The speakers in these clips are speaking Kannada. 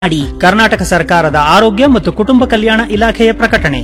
ಮಾಡಿ ಕರ್ನಾಟಕ ಸರ್ಕಾರದ ಆರೋಗ್ಯ ಮತ್ತು ಕುಟುಂಬ ಕಲ್ಯಾಣ ಇಲಾಖೆಯ ಪ್ರಕಟಣೆ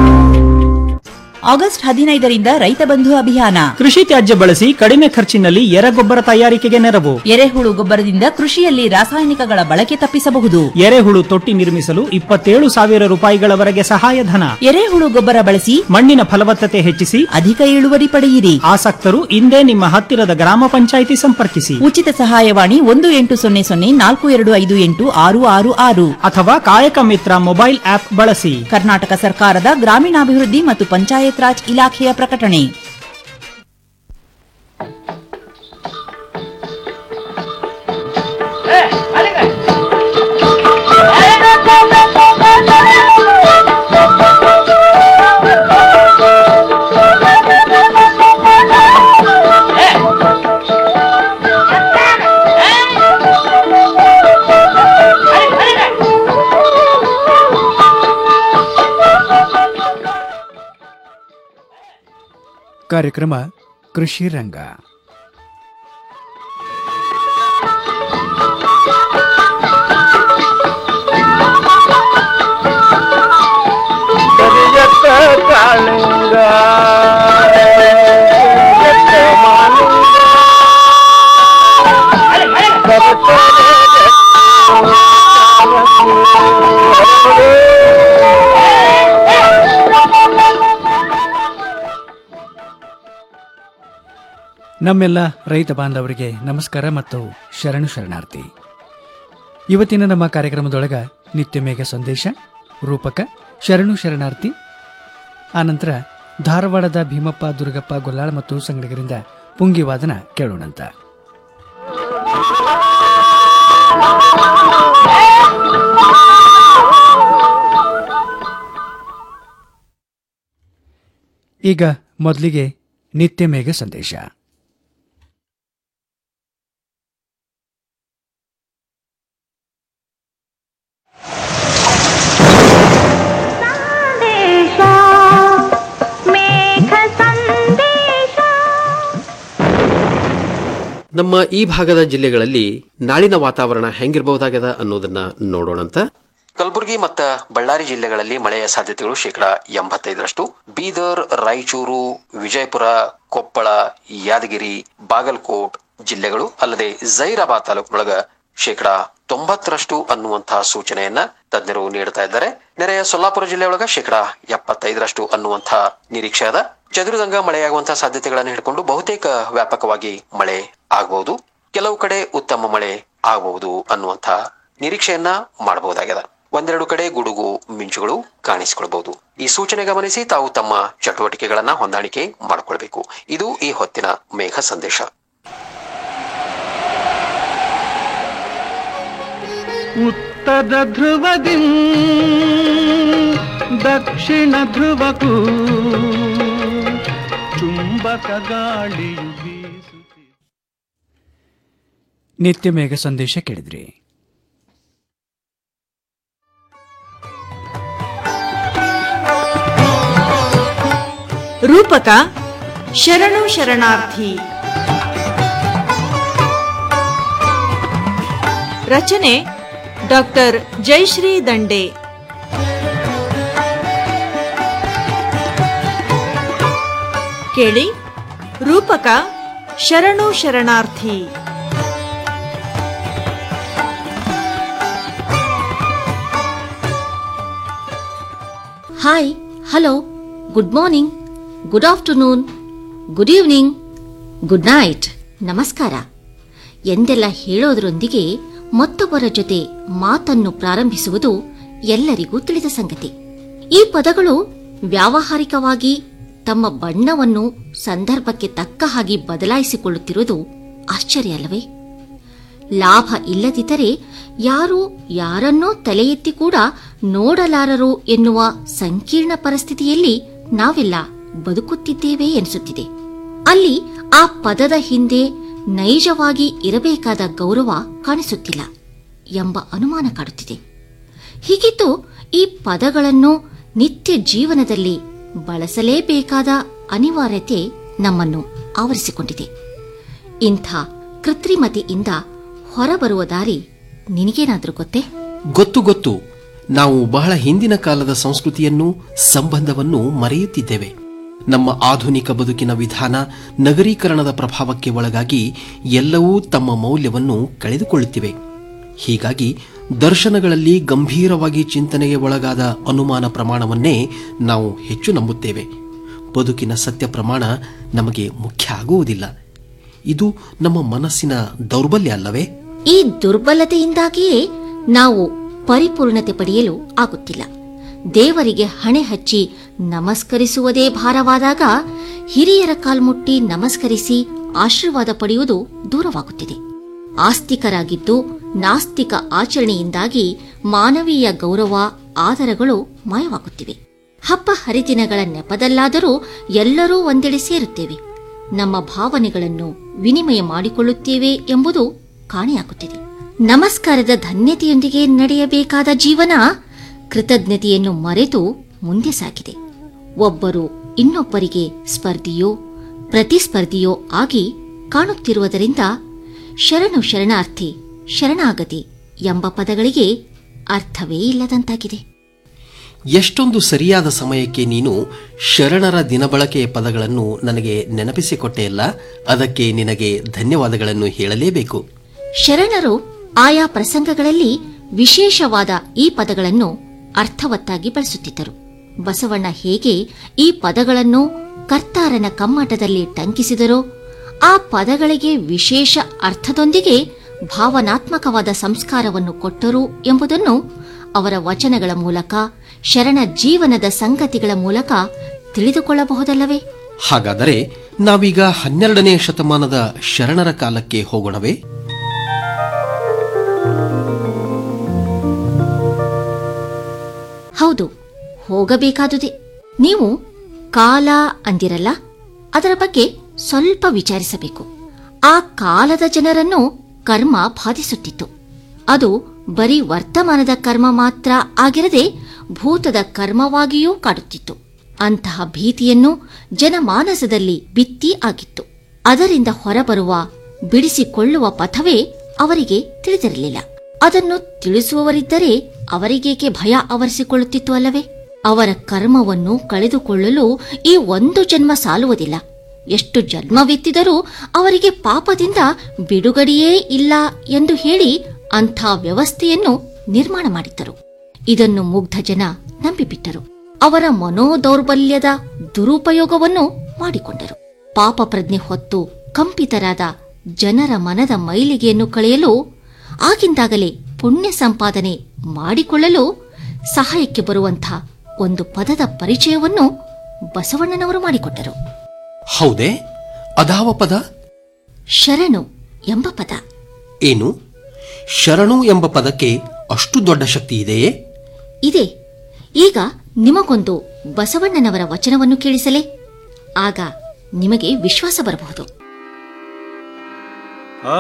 ಆಗಸ್ಟ್ ಹದಿನೈದರಿಂದ ರೈತ ಬಂಧು ಅಭಿಯಾನ ಕೃಷಿ ತ್ಯಾಜ್ಯ ಬಳಸಿ ಕಡಿಮೆ ಖರ್ಚಿನಲ್ಲಿ ಎರೆಗೊಬ್ಬರ ತಯಾರಿಕೆಗೆ ನೆರವು ಎರೆಹುಳು ಗೊಬ್ಬರದಿಂದ ಕೃಷಿಯಲ್ಲಿ ರಾಸಾಯನಿಕಗಳ ಬಳಕೆ ತಪ್ಪಿಸಬಹುದು ಎರೆಹುಳು ತೊಟ್ಟಿ ನಿರ್ಮಿಸಲು ಇಪ್ಪತ್ತೇಳು ಸಾವಿರ ರೂಪಾಯಿಗಳವರೆಗೆ ಸಹಾಯಧನ ಎರೆಹುಳು ಗೊಬ್ಬರ ಬಳಸಿ ಮಣ್ಣಿನ ಫಲವತ್ತತೆ ಹೆಚ್ಚಿಸಿ ಅಧಿಕ ಇಳುವರಿ ಪಡೆಯಿರಿ ಆಸಕ್ತರು ಇಂದೇ ನಿಮ್ಮ ಹತ್ತಿರದ ಗ್ರಾಮ ಪಂಚಾಯಿತಿ ಸಂಪರ್ಕಿಸಿ ಉಚಿತ ಸಹಾಯವಾಣಿ ಒಂದು ಎಂಟು ಸೊನ್ನೆ ಸೊನ್ನೆ ನಾಲ್ಕು ಎರಡು ಐದು ಎಂಟು ಆರು ಆರು ಆರು ಅಥವಾ ಕಾಯಕ ಮಿತ್ರ ಮೊಬೈಲ್ ಆಪ್ ಬಳಸಿ ಕರ್ನಾಟಕ ಸರ್ಕಾರದ ಗ್ರಾಮೀಣಾಭಿವೃದ್ಧಿ ಮತ್ತು ಪಂಚಾಯತ್ ರಾಜ್ ಇಲಾಖೆಯ ಪ್ರಕಟಣೆ ಕಾರ್ಯಕ್ರಮ ಕೃಷಿ ರಂಗ ಕರಿಯತ್ತ ಕಾಳಿಂಗ ಕರಿಯತ್ತ ಮಾಲಿಂಗ ಕರೆತರೆ ನಮ್ಮೆಲ್ಲ ರೈತ ಬಾಂಧವರಿಗೆ ನಮಸ್ಕಾರ ಮತ್ತು ಶರಣು ಶರಣಾರ್ಥಿ ಇವತ್ತಿನ ನಮ್ಮ ಕಾರ್ಯಕ್ರಮದೊಳಗ ನಿತ್ಯ ಮೇಘ ಸಂದೇಶ ರೂಪಕ ಶರಣು ಶರಣಾರ್ಥಿ ಆನಂತರ ಧಾರವಾಡದ ಭೀಮಪ್ಪ ದುರ್ಗಪ್ಪ ಗೊಲ್ಲಾಳ ಮತ್ತು ಸಂಗಡಿಗರಿಂದ ಪುಂಗಿವಾದನ ಕೇಳೋಣಂತ ಈಗ ಮೊದಲಿಗೆ ನಿತ್ಯ ಮೇಘ ಸಂದೇಶ ಸಂದೇಶ ಮೇಘ ಸಂದೇಶ ನಮ್ಮ ಈ ಭಾಗದ ಜಿಲ್ಲೆಗಳಲ್ಲಿ ನಾಳಿನ ವಾತಾವರಣ ಹೆಂಗಿರಬಹುದಾಗ್ಯದ ಅನ್ನೋದನ್ನ ನೋಡೋಣಂತ ಕಲಬುರಗಿ ಮತ್ತು ಬಳ್ಳಾರಿ ಜಿಲ್ಲೆಗಳಲ್ಲಿ ಮಳೆಯ ಸಾಧ್ಯತೆಗಳು ಶೇಕಡ ಎಂಬತ್ತೈದರಷ್ಟು ಬೀದರ್ ರಾಯಚೂರು ವಿಜಯಪುರ ಕೊಪ್ಪಳ ಯಾದಗಿರಿ ಬಾಗಲಕೋಟ್ ಜಿಲ್ಲೆಗಳು ಅಲ್ಲದೆ ಜೈರಾಬಾದ್ ತಾಲೂಕಿನೊಳಗ ಶೇಕಡ ತೊಂಬತ್ತರಷ್ಟು ಅನ್ನುವಂತಹ ಸೂಚನೆಯನ್ನ ತಜ್ಞರು ನೀಡುತ್ತಾ ಇದ್ದಾರೆ ನೆರೆಯ ಸೊಲ್ಲಾಪುರ ಜಿಲ್ಲೆಯೊಳಗ ಶೇಕಡ ಎಪ್ಪತ್ತೈದರಷ್ಟು ಅನ್ನುವಂತಹ ನಿರೀಕ್ಷೆ ಅದ ಚದುರಿದಂಗ ಮಳೆಯಾಗುವಂತಹ ಸಾಧ್ಯತೆಗಳನ್ನು ಹಿಡ್ಕೊಂಡು ಬಹುತೇಕ ವ್ಯಾಪಕವಾಗಿ ಮಳೆ ಆಗಬಹುದು ಕೆಲವು ಕಡೆ ಉತ್ತಮ ಮಳೆ ಆಗಬಹುದು ಅನ್ನುವಂಥ ನಿರೀಕ್ಷೆಯನ್ನ ಮಾಡಬಹುದಾಗಿದೆ ಒಂದೆರಡು ಕಡೆ ಗುಡುಗು ಮಿಂಚುಗಳು ಕಾಣಿಸಿಕೊಳ್ಬಹುದು ಈ ಸೂಚನೆ ಗಮನಿಸಿ ತಾವು ತಮ್ಮ ಚಟುವಟಿಕೆಗಳನ್ನ ಹೊಂದಾಣಿಕೆ ಮಾಡಿಕೊಳ್ಬೇಕು ಇದು ಈ ಹೊತ್ತಿನ ಮೇಘ ಸಂದೇಶ ಉತ್ತರ ಧ್ರುವದಿ ದಕ್ಷಿಣ ಧ್ರುವಕ್ಕೂ ಚುಂಬಕ ಗಾಳಿಯು ಬೀಸುತ್ತಿದೆ ನಿತ್ಯ ಮೇಘ ಸಂದೇಶ ಕೇಳಿದ್ರಿ ರೂಪಕ ಶರಣು ಶರಣಾರ್ಥಿ ರಚನೆ ಡಾಕ್ಟರ್ ಜಯಶ್ರೀ ದಂಡೆ ಕೇಳಿ ರೂಪಕ ಶರಣು ಶರಣಾರ್ಥಿ hi hello good morning good afternoon good evening good night ನಮಸ್ಕಾರ ಎಂದೆಲ್ಲ ಹೇಳೋದರೊಂದಿಗೆ ಮತ್ತೊಬ್ಬರ ಜೊತೆ ಮಾತನ್ನು ಪ್ರಾರಂಭಿಸುವುದು ಎಲ್ಲರಿಗೂ ತಿಳಿದ ಸಂಗತಿ ಈ ಪದಗಳು ವ್ಯಾವಹಾರಿಕವಾಗಿ ತಮ್ಮ ಬಣ್ಣವನ್ನು ಸಂದರ್ಭಕ್ಕೆ ತಕ್ಕ ಹಾಗೆ ಬದಲಾಯಿಸಿಕೊಳ್ಳುತ್ತಿರುವುದು ಆಶ್ಚರ್ಯ ಅಲ್ಲವೇ ಲಾಭ ಇಲ್ಲದಿದ್ದರೆ ಯಾರು ಯಾರನ್ನೋ ತಲೆ ಎತ್ತಿ ಕೂಡ ನೋಡಲಾರರು ಎನ್ನುವ ಸಂಕೀರ್ಣ ಪರಿಸ್ಥಿತಿಯಲ್ಲಿ ನಾವೆಲ್ಲ ಬದುಕುತ್ತಿದ್ದೇವೆ ಎನಿಸುತ್ತಿದೆ ಅಲ್ಲಿ ಆ ಪದದ ಹಿಂದೆ ನೈಜವಾಗಿ ಇರಬೇಕಾದ ಗೌರವ ಕಾಣಿಸುತ್ತಿಲ್ಲ ಎಂಬ ಅನುಮಾನ ಕಾಡುತ್ತಿದೆ ಹೀಗಿದ್ದು ಈ ಪದಗಳನ್ನು ನಿತ್ಯ ಜೀವನದಲ್ಲಿ ಬಳಸಲೇಬೇಕಾದ ಅನಿವಾರ್ಯತೆ ನಮ್ಮನ್ನು ಆವರಿಸಿಕೊಂಡಿದೆ ಇಂಥ ಕೃತ್ರಿಮತೆಯಿಂದ ಹೊರಬರುವ ದಾರಿ ನಿನಗೇನಾದ್ರೂ ಗೊತ್ತೇ ಗೊತ್ತು ಗೊತ್ತು ನಾವು ಬಹಳ ಹಿಂದಿನ ಕಾಲದ ಸಂಸ್ಕೃತಿಯನ್ನು ಸಂಬಂಧವನ್ನು ಮರೆಯುತ್ತಿದ್ದೇವೆ ನಮ್ಮ ಆಧುನಿಕ ಬದುಕಿನ ವಿಧಾನ ನಗರೀಕರಣದ ಪ್ರಭಾವಕ್ಕೆ ಒಳಗಾಗಿ ಎಲ್ಲವೂ ತಮ್ಮ ಮೌಲ್ಯವನ್ನು ಕಳೆದುಕೊಳ್ಳುತ್ತಿವೆ ಹೀಗಾಗಿ ದರ್ಶನಗಳಲ್ಲಿ ಗಂಭೀರವಾಗಿ ಚಿಂತನೆಗೆ ಒಳಗಾದ ಅನುಮಾನ ಪ್ರಮಾಣವನ್ನೇ ನಾವು ಹೆಚ್ಚು ನಂಬುತ್ತೇವೆ ಬದುಕಿನ ಸತ್ಯ ಪ್ರಮಾಣ ನಮಗೆ ಮುಖ್ಯ ಆಗುವುದಿಲ್ಲ ಇದು ನಮ್ಮ ಮನಸ್ಸಿನ ದೌರ್ಬಲ್ಯ ಅಲ್ಲವೇ ಈ ದುರ್ಬಲತೆಯಿಂದಾಗಿಯೇ ನಾವು ಪರಿಪೂರ್ಣತೆ ಪಡೆಯಲು ಆಗುತ್ತಿಲ್ಲ ದೇವರಿಗೆ ಹಣೆ ಹಚ್ಚಿ ನಮಸ್ಕರಿಸುವುದೇ ಭಾರವಾದಾಗ ಹಿರಿಯರ ಕಾಲ್ಮುಟ್ಟಿ ನಮಸ್ಕರಿಸಿ ಆಶೀರ್ವಾದ ಪಡೆಯುವುದು ದೂರವಾಗುತ್ತಿದೆ ಆಸ್ತಿಕರಾಗಿದ್ದು ನಾಸ್ತಿಕ ಆಚರಣೆಯಿಂದಾಗಿ ಮಾನವೀಯ ಗೌರವ ಆದರಗಳು ಮಾಯವಾಗುತ್ತಿವೆ ಹಬ್ಬ ಹರಿದಿನಗಳ ನೆಪದಲ್ಲಾದರೂ ಎಲ್ಲರೂ ಒಂದೆಡೆ ಸೇರುತ್ತೇವೆ ನಮ್ಮ ಭಾವನೆಗಳನ್ನು ವಿನಿಮಯ ಮಾಡಿಕೊಳ್ಳುತ್ತೇವೆ ಎಂಬುದು ಕಾಣೆಯಾಗುತ್ತಿದೆ ನಮಸ್ಕಾರದ ಧನ್ಯತೆಯೊಂದಿಗೆ ನಡೆಯಬೇಕಾದ ಜೀವನ ಕೃತಜ್ಞತೆಯನ್ನು ಮರೆತು ಮುಂದೆ ಸಾಗಿದೆ ಒಬ್ಬರು ಇನ್ನೊಬ್ಬರಿಗೆ ಸ್ಪರ್ಧಿಯೋ ಪ್ರತಿಸ್ಪರ್ಧಿಯೋ ಆಗಿ ಕಾಣುತ್ತಿರುವುದರಿಂದ ಶರಣು ಶರಣಾರ್ಥಿ ಶರಣಾಗತಿ ಎಂಬ ಪದಗಳಿಗೆ ಅರ್ಥವೇ ಇಲ್ಲದಂತಾಗಿದೆ ಎಷ್ಟೊಂದು ಸರಿಯಾದ ಸಮಯಕ್ಕೆ ನೀನು ಶರಣರ ದಿನಬಳಕೆಯ ಪದಗಳನ್ನು ನನಗೆ ನೆನಪಿಸಿಕೊಟ್ಟೆಯಲ್ಲ ಅದಕ್ಕೆ ನಿನಗೆ ಧನ್ಯವಾದಗಳನ್ನು ಹೇಳಲೇಬೇಕು ಶರಣರು ಆಯಾ ಪ್ರಸಂಗಗಳಲ್ಲಿ ವಿಶೇಷವಾದ ಈ ಪದಗಳನ್ನು ಅರ್ಥವತ್ತಾಗಿ ಬಳಸುತ್ತಿದ್ದರು ಬಸವಣ್ಣ ಹೇಗೆ ಈ ಪದಗಳನ್ನು ಕರ್ತಾರನ ಕಮ್ಮಟದಲ್ಲಿ ಟಂಕಿಸಿದರೋ ಆ ಪದಗಳಿಗೆ ವಿಶೇಷ ಅರ್ಥದೊಂದಿಗೆ ಭಾವನಾತ್ಮಕವಾದ ಸಂಸ್ಕಾರವನ್ನು ಕೊಟ್ಟರು ಎಂಬುದನ್ನು ಅವರ ವಚನಗಳ ಮೂಲಕ ಶರಣ ಜೀವನದ ಸಂಗತಿಗಳ ಮೂಲಕ ತಿಳಿದುಕೊಳ್ಳಬಹುದಲ್ಲವೇ ಹಾಗಾದರೆ ನಾವೀಗ ಹನ್ನೆರಡನೇ ಶತಮಾನದ ಶರಣರ ಕಾಲಕ್ಕೆ ಹೋಗೋಣವೇ ಹೌದು ಹೋಗಬೇಕಾದುದೇ ನೀವು ಕಾಲ ಅಂದಿರಲ್ಲ ಅದರ ಬಗ್ಗೆ ಸ್ವಲ್ಪ ವಿಚಾರಿಸಬೇಕು ಆ ಕಾಲದ ಜನರನ್ನು ಕರ್ಮ ಬಾಧಿಸುತ್ತಿತ್ತು ಅದು ಬರೀ ವರ್ತಮಾನದ ಕರ್ಮ ಮಾತ್ರ ಆಗಿರದೆ ಭೂತದ ಕರ್ಮವಾಗಿಯೂ ಕಾಡುತ್ತಿತ್ತು ಅಂತಹ ಭೀತಿಯನ್ನು ಜನಮಾನಸದಲ್ಲಿ ಬಿತ್ತಿ ಆಗಿತ್ತು ಅದರಿಂದ ಹೊರಬರುವ ಬಿಡಿಸಿಕೊಳ್ಳುವ ಪಥವೇ ಅವರಿಗೆ ತಿಳಿದಿರಲಿಲ್ಲ ಅದನ್ನು ತಿಳಿಸುವವರಿದ್ದರೆ ಅವರಿಗೇಕೆ ಭಯ ಆವರಿಸಿಕೊಳ್ಳುತ್ತಿತ್ತು ಅಲ್ಲವೇ ಅವರ ಕರ್ಮವನ್ನು ಕಳೆದುಕೊಳ್ಳಲು ಈ ಒಂದು ಜನ್ಮ ಸಾಲುವುದಿಲ್ಲ ಎಷ್ಟು ಜನ್ಮವೆತ್ತಿದರೂ ಅವರಿಗೆ ಪಾಪದಿಂದ ಬಿಡುಗಡೆಯೇ ಇಲ್ಲ ಎಂದು ಹೇಳಿ ಅಂಥ ವ್ಯವಸ್ಥೆಯನ್ನು ನಿರ್ಮಾಣ ಮಾಡಿದ್ದರು ಇದನ್ನು ಮುಗ್ಧ ಜನ ನಂಬಿಬಿಟ್ಟರು ಅವರ ಮನೋದೌರ್ಬಲ್ಯದ ದುರುಪಯೋಗವನ್ನು ಮಾಡಿಕೊಂಡರು ಪಾಪ ಪ್ರಜ್ಞೆ ಹೊತ್ತು ಕಂಪಿತರಾದ ಜನರ ಮನದ ಮೈಲಿಗೆಯನ್ನು ಕಳೆಯಲು ಆಗಿಂದಾಗಲೇ ಪುಣ್ಯ ಸಂಪಾದನೆ ಮಾಡಿಕೊಳ್ಳಲು ಸಹಾಯಕ್ಕೆ ಬರುವಂಥ ಒಂದು ಪದದ ಪರಿಚಯವನ್ನು ಬಸವಣ್ಣನವರು ಮಾಡಿಕೊಟ್ಟರು ಹೌದೇ ಅದಾವ ಪದ ಶರಣು ಎಂಬ ಪದ ಏನು ಶರಣು ಎಂಬ ಪದಕ್ಕೆ ಅಷ್ಟು ದೊಡ್ಡ ಶಕ್ತಿ ಇದೆಯೇ ಇದೆ ಈಗ ನಿಮಗೊಂದು ಬಸವಣ್ಣನವರ ವಚನವನ್ನು ಕೇಳಿಸಲೇ ಆಗ ನಿಮಗೆ ವಿಶ್ವಾಸ ಬರಬಹುದು ಆ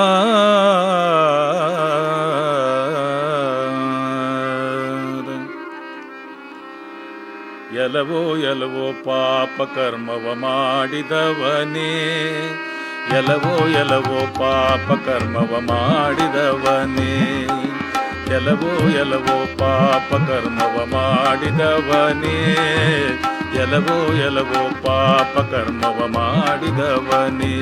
ಎಲವೋ ಎಲವೋ ಪಾಪ ಕರ್ಮವ ಮಾಡಿದವನೇ ಎಲವೋ ಎಲವೋ ಪಾಪ ಕರ್ಮವ ಮಾಡಿದವನೇ ಎಲವೋ ಎಲವೋ ಪಾಪ ಕರ್ಮವ ಮಾಡಿದವನೇ ಎಲವೋ ಎಲವೋ ಪಾಪ ಕರ್ಮವ ಮಾಡಿದವನೇ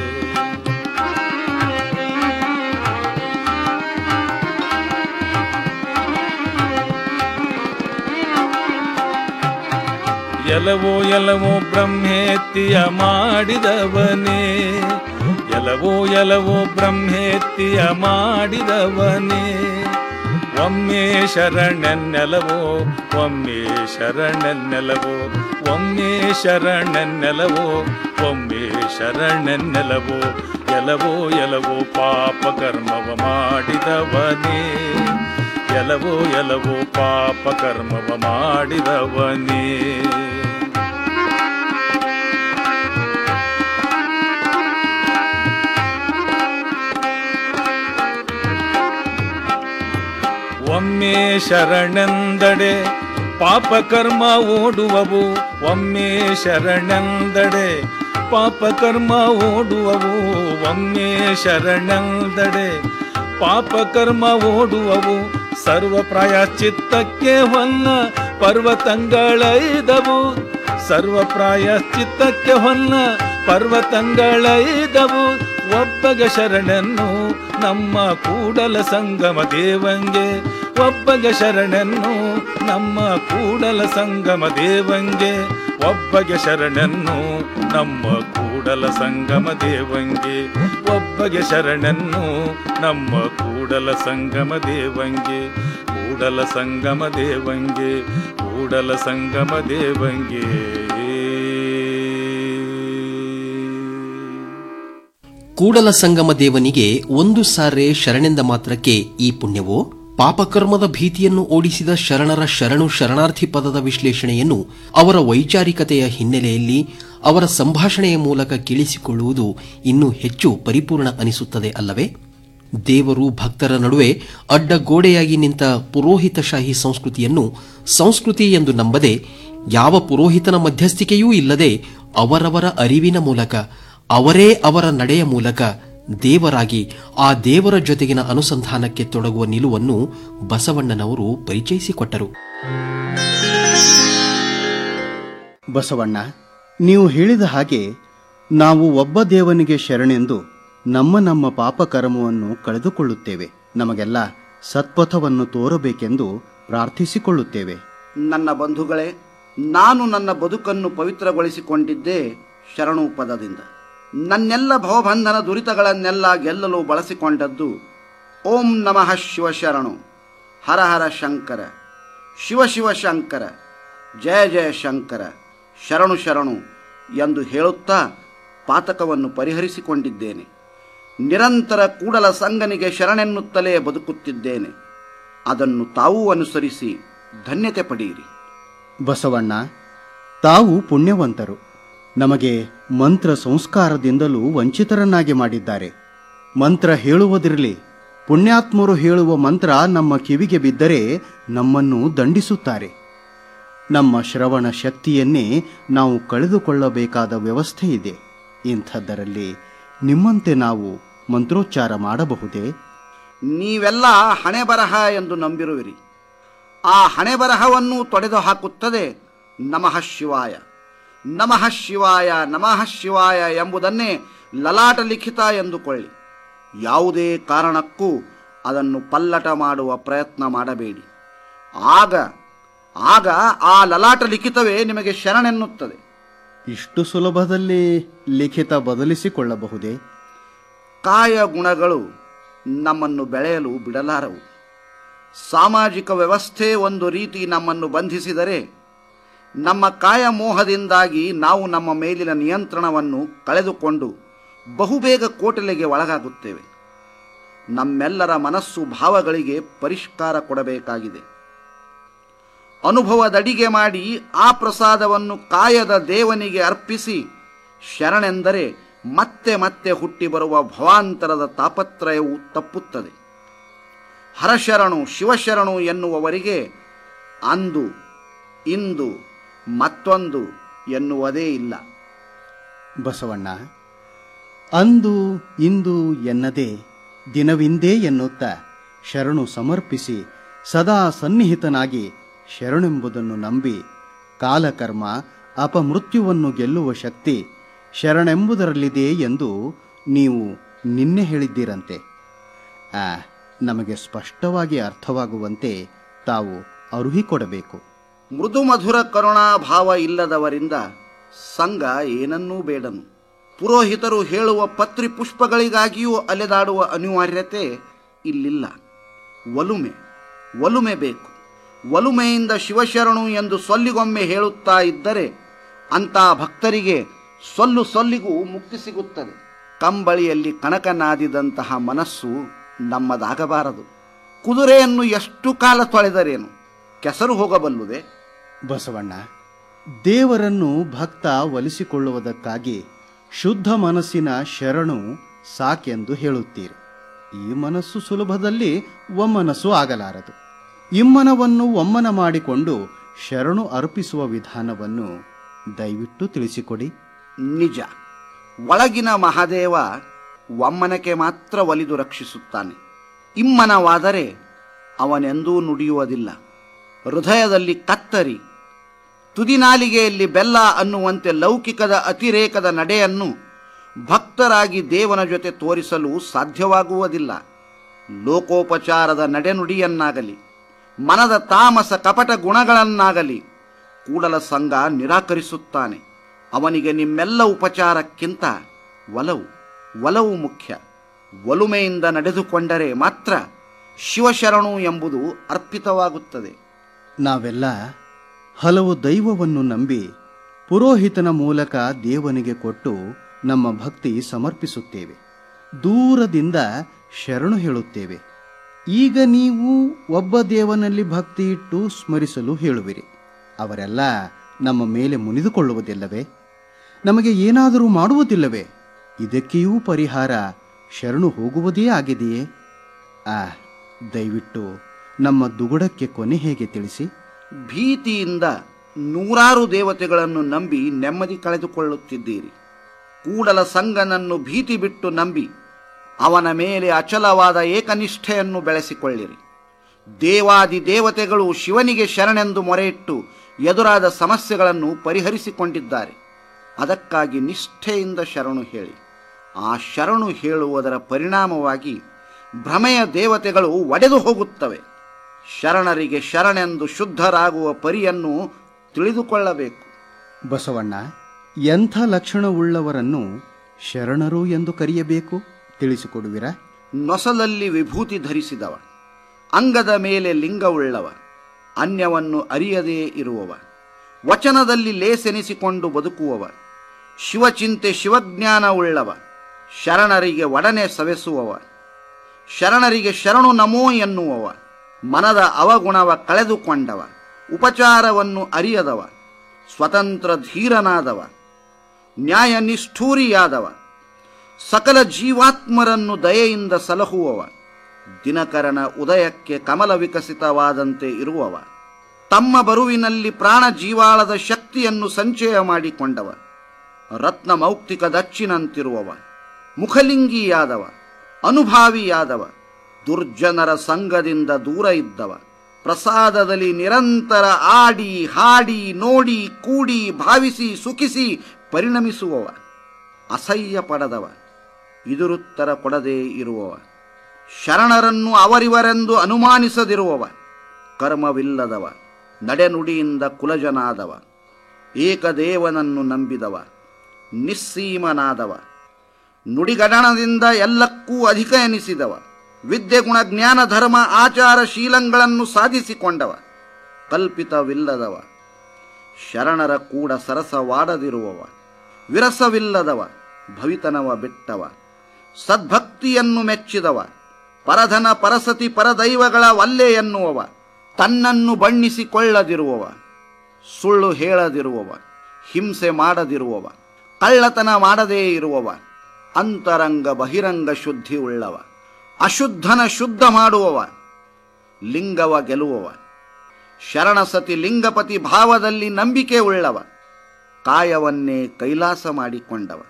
ಎಲವೋ ಎಲವೋ ಬ್ರಹ್ಮೇತ್ತಿಯ ಮಾಡಿದವನೇ ಎಲವೋ ಎಲವೋ ಬ್ರಹ್ಮೇತ್ತಿಯ ಮಾಡಿದವನೇ ಒಮ್ಮೆ ಶರಣೆನ್ನೆಲವೋ ಒಮ್ಮೆ ಶರಣೆನ್ನೆಲವೋ ಒಮ್ಮೆ ಶರಣೆನ್ನೆಲವೋ ಒಮ್ಮೆ ಶರಣೆನ್ನೆಲವೋ ಎಲವೋ ಎಲವೋ ಪಾಪ ಕರ್ಮವ ಮಾಡಿದವನೇ ಎಲವೋ ಎಲವೋ ಪಾಪ ಕರ್ಮವ ಮಾಡಿದವನೇ ಒಮ್ಮೆ ಶರಣೆಂದಡೆ ಪಾಪ ಕರ್ಮ ಓಡುವವು ಒಮ್ಮೆ ಶರಣೆಂದಡೆ ಪಾಪ ಕರ್ಮ ಓಡುವವು ಒಮ್ಮೆ ಶರಣೆಂದಡೆ ಪಾಪ ಕರ್ಮ ಓಡುವವು ಸರ್ವ ಪ್ರಾಯಶ್ಚಿತ್ತಕ್ಕೆ ಹೊನ್ನ ಪರ್ವತಂಗಳೈದವು ಸರ್ವ ಪ್ರಾಯಶ್ಚಿತ್ತಕ್ಕೆ ಹೊನ್ನ ಪರ್ವತಂಗಳೈದವು ಒಬ್ಬಗೆ ಶರಣನ್ನು ನಮ್ಮ ಕೂಡಲ ಸಂಗಮ ದೇವಂಗೆ ಒಬ್ಬಗೆ ಶರಣನ್ನು ನಮ್ಮ ಕೂಡಲ ಸಂಗಮ ದೇವಂಗೆ ಒಬ್ಬಗೆ ಶರಣನ್ನು ನಮ್ಮ ಕೂಡಲ ಸಂಗಮ ದೇವಂಗೆ ಒಬ್ಬಗೆ ಶರಣನ್ನು ನಮ್ಮ ಕೂಡಲ ಸಂಗಮ ದೇವಂಗೆ ಕೂಡಲ ಸಂಗಮ ದೇವಂಗೆ ಕೂಡಲ ಸಂಗಮ ದೇವಂಗೆ ಕೂಡಲ ಸಂಗಮ ದೇವನಿಗೆ ಒಂದು ಸಾರೆ ಶರಣೆಂದ ಮಾತ್ರಕ್ಕೆ ಈ ಪುಣ್ಯವೋ ಪಾಪಕರ್ಮದ ಭೀತಿಯನ್ನು ಓಡಿಸಿದ ಶರಣರ ಶರಣು ಶರಣಾರ್ಥಿ ಪದದ ವಿಶ್ಲೇಷಣೆಯನ್ನು ಅವರ ವೈಚಾರಿಕತೆಯ ಹಿನ್ನೆಲೆಯಲ್ಲಿ ಅವರ ಸಂಭಾಷಣೆಯ ಮೂಲಕ ಕೇಳಿಸಿಕೊಳ್ಳುವುದು ಇನ್ನೂ ಹೆಚ್ಚು ಪರಿಪೂರ್ಣ ಅನಿಸುತ್ತದೆ ಅಲ್ಲವೇ ದೇವರು ಭಕ್ತರ ನಡುವೆ ಅಡ್ಡಗೋಡೆಯಾಗಿ ನಿಂತ ಪುರೋಹಿತಶಾಹಿ ಸಂಸ್ಕೃತಿಯನ್ನು ಸಂಸ್ಕೃತಿ ಎಂದು ನಂಬದೆ ಯಾವ ಪುರೋಹಿತನ ಮಧ್ಯಸ್ಥಿಕೆಯೂ ಇಲ್ಲದೆ ಅವರವರ ಅರಿವಿನ ಮೂಲಕ ಅವರೇ ಅವರ ನಡೆಯ ಮೂಲಕ ದೇವರಾಗಿ ಆ ದೇವರ ಜೊತೆಗಿನ ಅನುಸಂಧಾನಕ್ಕೆ ತೊಡಗುವ ನಿಲುವನ್ನು ಬಸವಣ್ಣನವರು ಪರಿಚಯಿಸಿಕೊಟ್ಟರು ಬಸವಣ್ಣ ನೀವು ಹೇಳಿದ ಹಾಗೆ ನಾವು ಒಬ್ಬ ದೇವನಿಗೆ ಶರಣೆಂದು ನಮ್ಮ ನಮ್ಮ ಪಾಪಕರ್ಮವನ್ನು ಕಳೆದುಕೊಳ್ಳುತ್ತೇವೆ ನಮಗೆಲ್ಲ ಸತ್ಪಥವನ್ನು ತೋರಬೇಕೆಂದು ಪ್ರಾರ್ಥಿಸಿಕೊಳ್ಳುತ್ತೇವೆ ನನ್ನ ಬಂಧುಗಳೇ ನಾನು ನನ್ನ ಬದುಕನ್ನು ಪವಿತ್ರಗೊಳಿಸಿಕೊಂಡಿದ್ದೇ ಶರಣು ಪದದಿಂದ ನನ್ನೆಲ್ಲ ಭವಬಂಧನ ದುರಿತಗಳನ್ನೆಲ್ಲ ಗೆಲ್ಲಲು ಬಳಸಿಕೊಂಡದ್ದು ಓಂ ನಮಃ ಶಿವ ಶರಣು ಹರ ಹರ ಶಂಕರ ಶಿವ ಶಿವ ಶಂಕರ ಜಯ ಜಯ ಶಂಕರ ಶರಣು ಶರಣು ಎಂದು ಹೇಳುತ್ತಾ ಪಾತಕವನ್ನು ಪರಿಹರಿಸಿಕೊಂಡಿದ್ದೇನೆ ನಿರಂತರ ಕೂಡಲ ಸಂಗನಿಗೆ ಶರಣೆನ್ನುತ್ತಲೇ ಬದುಕುತ್ತಿದ್ದೇನೆ ಅದನ್ನು ತಾವೂ ಅನುಸರಿಸಿ ಧನ್ಯತೆ ಪಡೆಯಿರಿ ಬಸವಣ್ಣ ತಾವು ಪುಣ್ಯವಂತರು ನಮಗೆ ಮಂತ್ರ ಸಂಸ್ಕಾರದಿಂದಲೂ ವಂಚಿತರನ್ನಾಗಿ ಮಾಡಿದ್ದಾರೆ ಮಂತ್ರ ಹೇಳುವುದಿರಲಿ ಪುಣ್ಯಾತ್ಮರು ಹೇಳುವ ಮಂತ್ರ ನಮ್ಮ ಕಿವಿಗೆ ಬಿದ್ದರೆ ನಮ್ಮನ್ನು ದಂಡಿಸುತ್ತಾರೆ ನಮ್ಮ ಶ್ರವಣ ಶಕ್ತಿಯನ್ನೇ ನಾವು ಕಳೆದುಕೊಳ್ಳಬೇಕಾದ ವ್ಯವಸ್ಥೆ ಇದೆ ಇಂಥದ್ದರಲ್ಲಿ ನಿಮ್ಮಂತೆ ನಾವು ಮಂತ್ರೋಚ್ಚಾರ ಮಾಡಬಹುದೇ ನೀವೆಲ್ಲ ಹಣೆ ಬರಹ ಎಂದು ನಂಬಿರುವಿರಿ ಆ ಹಣೆ ಬರಹವನ್ನು ತೊಡೆದು ಹಾಕುತ್ತದೆ ನಮಃ ಶಿವಾಯ ನಮಃ ಶಿವಾಯ ನಮಃ ಶಿವಾಯ ಎಂಬುದನ್ನೇ ಲಲಾಟ ಲಿಖಿತ ಎಂದುಕೊಳ್ಳಿ ಯಾವುದೇ ಕಾರಣಕ್ಕೂ ಅದನ್ನು ಪಲ್ಲಟ ಮಾಡುವ ಪ್ರಯತ್ನ ಮಾಡಬೇಡಿ ಆಗ ಆಗ ಆ ಲಲಾಟ ಲಿಖಿತವೇ ನಿಮಗೆ ಶರಣೆನ್ನುತ್ತದೆ ಇಷ್ಟು ಸುಲಭದಲ್ಲಿ ಲಿಖಿತ ಬದಲಿಸಿಕೊಳ್ಳಬಹುದೇ ಕಾಯ ಗುಣಗಳು ನಮ್ಮನ್ನು ಬೆಳೆಯಲು ಬಿಡಲಾರವು ಸಾಮಾಜಿಕ ವ್ಯವಸ್ಥೆ ಒಂದು ರೀತಿ ನಮ್ಮನ್ನು ಬಂಧಿಸಿದರೆ ನಮ್ಮ ಕಾಯ ಮೋಹದಿಂದಾಗಿ ನಾವು ನಮ್ಮ ಮೇಲಿನ ನಿಯಂತ್ರಣವನ್ನು ಕಳೆದುಕೊಂಡು ಬಹುಬೇಗ ಕೋಟಲೆಗೆ ಒಳಗಾಗುತ್ತೇವೆ ನಮ್ಮೆಲ್ಲರ ಮನಸ್ಸು ಭಾವಗಳಿಗೆ ಪರಿಷ್ಕಾರ ಕೊಡಬೇಕಾಗಿದೆ ಅನುಭವದಡಿಗೆ ಮಾಡಿ ಆ ಪ್ರಸಾದವನ್ನು ಕಾಯದ ದೇವನಿಗೆ ಅರ್ಪಿಸಿ ಶರಣೆಂದರೆ ಮತ್ತೆ ಮತ್ತೆ ಹುಟ್ಟಿ ಬರುವ ಭವಾಂತರದ ತಾಪತ್ರಯವು ತಪ್ಪುತ್ತದೆ ಹರಶರಣು ಶಿವಶರಣು ಎನ್ನುವವರಿಗೆ ಅಂದು ಇಂದು ಮತ್ತೊಂದು ಎನ್ನುವುದೇ ಇಲ್ಲ ಬಸವಣ್ಣ ಅಂದು ಇಂದು ಎನ್ನದೇ ದಿನವಿಂದೇ ಎನ್ನುತ್ತಾ ಶರಣು ಸಮರ್ಪಿಸಿ ಸದಾ ಸನ್ನಿಹಿತನಾಗಿ ಶರಣೆಂಬುದನ್ನು ನಂಬಿ ಕಾಲಕರ್ಮ ಅಪಮೃತ್ಯುವನ್ನು ಗೆಲ್ಲುವ ಶಕ್ತಿ ಶರಣೆಂಬುದರಲ್ಲಿದೆ ಎಂದು ನೀವು ನಿನ್ನೆ ಹೇಳಿದ್ದೀರಂತೆ ಆ ನಮಗೆ ಸ್ಪಷ್ಟವಾಗಿ ಅರ್ಥವಾಗುವಂತೆ ತಾವು ಅರುಹಿಕೊಡಬೇಕು ಮೃದು ಮಧುರ ಕರುಣಾಭಾವ ಇಲ್ಲದವರಿಂದ ಸಂಘ ಏನನ್ನೂ ಬೇಡನು ಪುರೋಹಿತರು ಹೇಳುವ ಪತ್ರಿ ಪುಷ್ಪಗಳಿಗಾಗಿಯೂ ಅಲೆದಾಡುವ ಅನಿವಾರ್ಯತೆ ಇಲ್ಲಿಲ್ಲ ಒಲುಮೆ ಒಲುಮೆ ಬೇಕು ಒಲುಮೆಯಿಂದ ಶಿವಶರಣು ಎಂದು ಸೊಲ್ಲಿಗೊಮ್ಮೆ ಹೇಳುತ್ತಾ ಇದ್ದರೆ ಅಂಥ ಭಕ್ತರಿಗೆ ಸೊಲ್ಲು ಸೊಲ್ಲಿಗೂ ಮುಕ್ತಿ ಸಿಗುತ್ತದೆ ಕಂಬಳಿಯಲ್ಲಿ ಕಣಕನಾದಿದಂತಹ ಮನಸ್ಸು ನಮ್ಮದಾಗಬಾರದು ಕುದುರೆಯನ್ನು ಎಷ್ಟು ಕಾಲ ತೊಳೆದರೇನು ಕೆಸರು ಹೋಗಬಲ್ಲುದೆ ಬಸವಣ್ಣ ದೇವರನ್ನು ಭಕ್ತ ಒಲಿಸಿಕೊಳ್ಳುವುದಕ್ಕಾಗಿ ಶುದ್ಧ ಮನಸ್ಸಿನ ಶರಣು ಸಾಕೆಂದು ಹೇಳುತ್ತೀರಿ ಈ ಮನಸ್ಸು ಸುಲಭದಲ್ಲಿ ಒಮ್ಮನಸ್ಸು ಆಗಲಾರದು ಇಮ್ಮನವನ್ನು ಒಮ್ಮನ ಮಾಡಿಕೊಂಡು ಶರಣು ಅರ್ಪಿಸುವ ವಿಧಾನವನ್ನು ದಯವಿಟ್ಟು ತಿಳಿಸಿಕೊಡಿ ನಿಜ ಒಳಗಿನ ಮಹಾದೇವ ಒಮ್ಮನಕ್ಕೆ ಮಾತ್ರ ಒಲಿದು ರಕ್ಷಿಸುತ್ತಾನೆ ಇಮ್ಮನವಾದರೆ ಅವನೆಂದೂ ನುಡಿಯುವುದಿಲ್ಲ ಹೃದಯದಲ್ಲಿ ಕತ್ತರಿ ತುದಿನಾಲಿಗೆಯಲ್ಲಿ ಬೆಲ್ಲ ಅನ್ನುವಂತೆ ಲೌಕಿಕದ ಅತಿರೇಕದ ನಡೆಯನ್ನು ಭಕ್ತರಾಗಿ ದೇವನ ಜೊತೆ ತೋರಿಸಲು ಸಾಧ್ಯವಾಗುವುದಿಲ್ಲ ಲೋಕೋಪಚಾರದ ನಡೆನುಡಿಯನ್ನಾಗಲಿ ಮನದ ತಾಮಸ ಕಪಟ ಗುಣಗಳನ್ನಾಗಲಿ ಕೂಡಲ ಸಂಘ ನಿರಾಕರಿಸುತ್ತಾನೆ ಅವನಿಗೆ ನಿಮ್ಮೆಲ್ಲ ಉಪಚಾರಕ್ಕಿಂತ ಒಲವು ಒಲವು ಮುಖ್ಯ ಒಲುಮೆಯಿಂದ ನಡೆದುಕೊಂಡರೆ ಮಾತ್ರ ಶಿವಶರಣು ಎಂಬುದು ಅರ್ಪಿತವಾಗುತ್ತದೆ ನಾವೆಲ್ಲ ಹಲವು ದೈವವನ್ನು ನಂಬಿ ಪುರೋಹಿತನ ಮೂಲಕ ದೇವನಿಗೆ ಕೊಟ್ಟು ನಮ್ಮ ಭಕ್ತಿ ಸಮರ್ಪಿಸುತ್ತೇವೆ ದೂರದಿಂದ ಶರಣು ಹೇಳುತ್ತೇವೆ ಈಗ ನೀವು ಒಬ್ಬ ದೇವನಲ್ಲಿ ಭಕ್ತಿ ಇಟ್ಟು ಸ್ಮರಿಸಲು ಹೇಳುವಿರಿ ಅವರೆಲ್ಲ ನಮ್ಮ ಮೇಲೆ ಮುನಿದುಕೊಳ್ಳುವುದಿಲ್ಲವೇ ನಮಗೆ ಏನಾದರೂ ಮಾಡುವುದಿಲ್ಲವೇ ಇದಕ್ಕೆಯೂ ಪರಿಹಾರ ಶರಣು ಹೋಗುವುದೇ ಆಗಿದೆಯೇ ಆ ದಯವಿಟ್ಟು ನಮ್ಮ ದುಗುಡಕ್ಕೆ ಕೊನೆ ಹೇಗೆ ತಿಳಿಸಿ ಭೀತಿಯಿಂದ ನೂರಾರು ದೇವತೆಗಳನ್ನು ನಂಬಿ ನೆಮ್ಮದಿ ಕಳೆದುಕೊಳ್ಳುತ್ತಿದ್ದೀರಿ ಕೂಡಲ ಸಂಗನನ್ನು ಭೀತಿ ಬಿಟ್ಟು ನಂಬಿ ಅವನ ಮೇಲೆ ಅಚಲವಾದ ಏಕನಿಷ್ಠೆಯನ್ನು ಬೆಳೆಸಿಕೊಳ್ಳಿರಿ ದೇವಾದಿ ದೇವತೆಗಳು ಶಿವನಿಗೆ ಶರಣೆಂದು ಮೊರೆಯಿಟ್ಟು ಎದುರಾದ ಸಮಸ್ಯೆಗಳನ್ನು ಪರಿಹರಿಸಿಕೊಂಡಿದ್ದಾರೆ ಅದಕ್ಕಾಗಿ ನಿಷ್ಠೆಯಿಂದ ಶರಣು ಹೇಳಿ ಆ ಶರಣು ಹೇಳುವುದರ ಪರಿಣಾಮವಾಗಿ ಭ್ರಮೆಯ ದೇವತೆಗಳು ಒಡೆದು ಹೋಗುತ್ತವೆ ಶರಣರಿಗೆ ಶರಣೆಂದು ಶುದ್ಧರಾಗುವ ಪರಿಯನ್ನು ತಿಳಿದುಕೊಳ್ಳಬೇಕು ಬಸವಣ್ಣ ಎಂಥ ಲಕ್ಷಣವುಳ್ಳವರನ್ನು ಶರಣರು ಎಂದು ಕರೆಯಬೇಕು ತಿಳಿಸಿಕೊಡುವಿರಾ ನೊಸಲಲ್ಲಿ ವಿಭೂತಿ ಧರಿಸಿದವ ಅಂಗದ ಮೇಲೆ ಲಿಂಗವುಳ್ಳವ ಅನ್ಯವನ್ನು ಅರಿಯದೇ ಇರುವವ ವಚನದಲ್ಲಿ ಲೇಸೆನಿಸಿಕೊಂಡು ಬದುಕುವವ ಶಿವಚಿಂತೆ ಶಿವಜ್ಞಾನವುಳ್ಳವ ಶರಣರಿಗೆ ಒಡನೆ ಸವೆಸುವವ ಶರಣರಿಗೆ ಶರಣು ನಮೋ ಎನ್ನುವವ ಮನದ ಅವಗುಣವ ಕಳೆದುಕೊಂಡವ ಉಪಚಾರವನ್ನು ಅರಿಯದವ ಸ್ವತಂತ್ರ ಧೀರನಾದವ ನ್ಯಾಯ ನಿಷ್ಠೂರಿಯಾದವ ಸಕಲ ಜೀವಾತ್ಮರನ್ನು ದಯೆಯಿಂದ ಸಲಹುವವ ದಿನಕರನ ಉದಯಕ್ಕೆ ಕಮಲ ವಿಕಸಿತವಾದಂತೆ ಇರುವವ ತಮ್ಮ ಬರುವಿನಲ್ಲಿ ಪ್ರಾಣ ಜೀವಾಳದ ಶಕ್ತಿಯನ್ನು ಸಂಚಯ ಮಾಡಿಕೊಂಡವ ರತ್ನ ಮೌಕ್ತಿಕ ದಚ್ಚಿನಂತಿರುವವ ಮುಖಲಿಂಗಿಯಾದವ ಅನುಭಾವಿಯಾದವ ದುರ್ಜನರ ಸಂಘದಿಂದ ದೂರ ಇದ್ದವ ಪ್ರಸಾದದಲ್ಲಿ ನಿರಂತರ ಆಡಿ ಹಾಡಿ ನೋಡಿ ಕೂಡಿ ಭಾವಿಸಿ ಸುಖಿಸಿ ಪರಿಣಮಿಸುವವ ಅಸಹ್ಯ ಪಡದವ ಇದುರುತ್ತರ ಕೊಡದೇ ಇರುವವ ಶರಣರನ್ನು ಅವರಿವರೆಂದು ಅನುಮಾನಿಸದಿರುವವ ಕರ್ಮವಿಲ್ಲದವ ನಡೆನುಡಿಯಿಂದ ಕುಲಜನಾದವ ಏಕದೇವನನ್ನು ನಂಬಿದವ ನಿಸ್ಸೀಮನಾದವ ನುಡಿಗಡಣದಿಂದ ಎಲ್ಲಕ್ಕೂ ಅಧಿಕ ಎನಿಸಿದವ ವಿದ್ಯೆ ಗುಣ ಜ್ಞಾನ ಧರ್ಮ ಆಚಾರ ಶೀಲಗಳನ್ನು ಸಾಧಿಸಿಕೊಂಡವ ಕಲ್ಪಿತವಿಲ್ಲದವ ಶರಣರ ಕೂಡ ಸರಸವಾಡದಿರುವವ ವಿರಸವಿಲ್ಲದವ ಭವಿತನವ ಬಿಟ್ಟವ ಸದ್ಭಕ್ತಿಯನ್ನು ಮೆಚ್ಚಿದವ ಪರಧನ ಪರಸತಿ ಪರದೈವಗಳ ವಲ್ಲೆ ಎನ್ನುವವ ತನ್ನನ್ನು ಬಣ್ಣಿಸಿಕೊಳ್ಳದಿರುವವ ಸುಳ್ಳು ಹೇಳದಿರುವವ ಹಿಂಸೆ ಮಾಡದಿರುವವ ಕಳ್ಳತನ ಮಾಡದೇ ಇರುವವ ಅಂತರಂಗ ಬಹಿರಂಗ ಶುದ್ಧಿ ಉಳ್ಳವ ಅಶುದ್ಧನ ಶುದ್ಧ ಮಾಡುವವ ಲಿಂಗವ ಗೆಲುವವ ಶರಣಸತಿ ಲಿಂಗಪತಿ ಭಾವದಲ್ಲಿ ನಂಬಿಕೆ ಉಳ್ಳವ ಕಾಯವನ್ನೇ ಕೈಲಾಸ ಮಾಡಿಕೊಂಡವ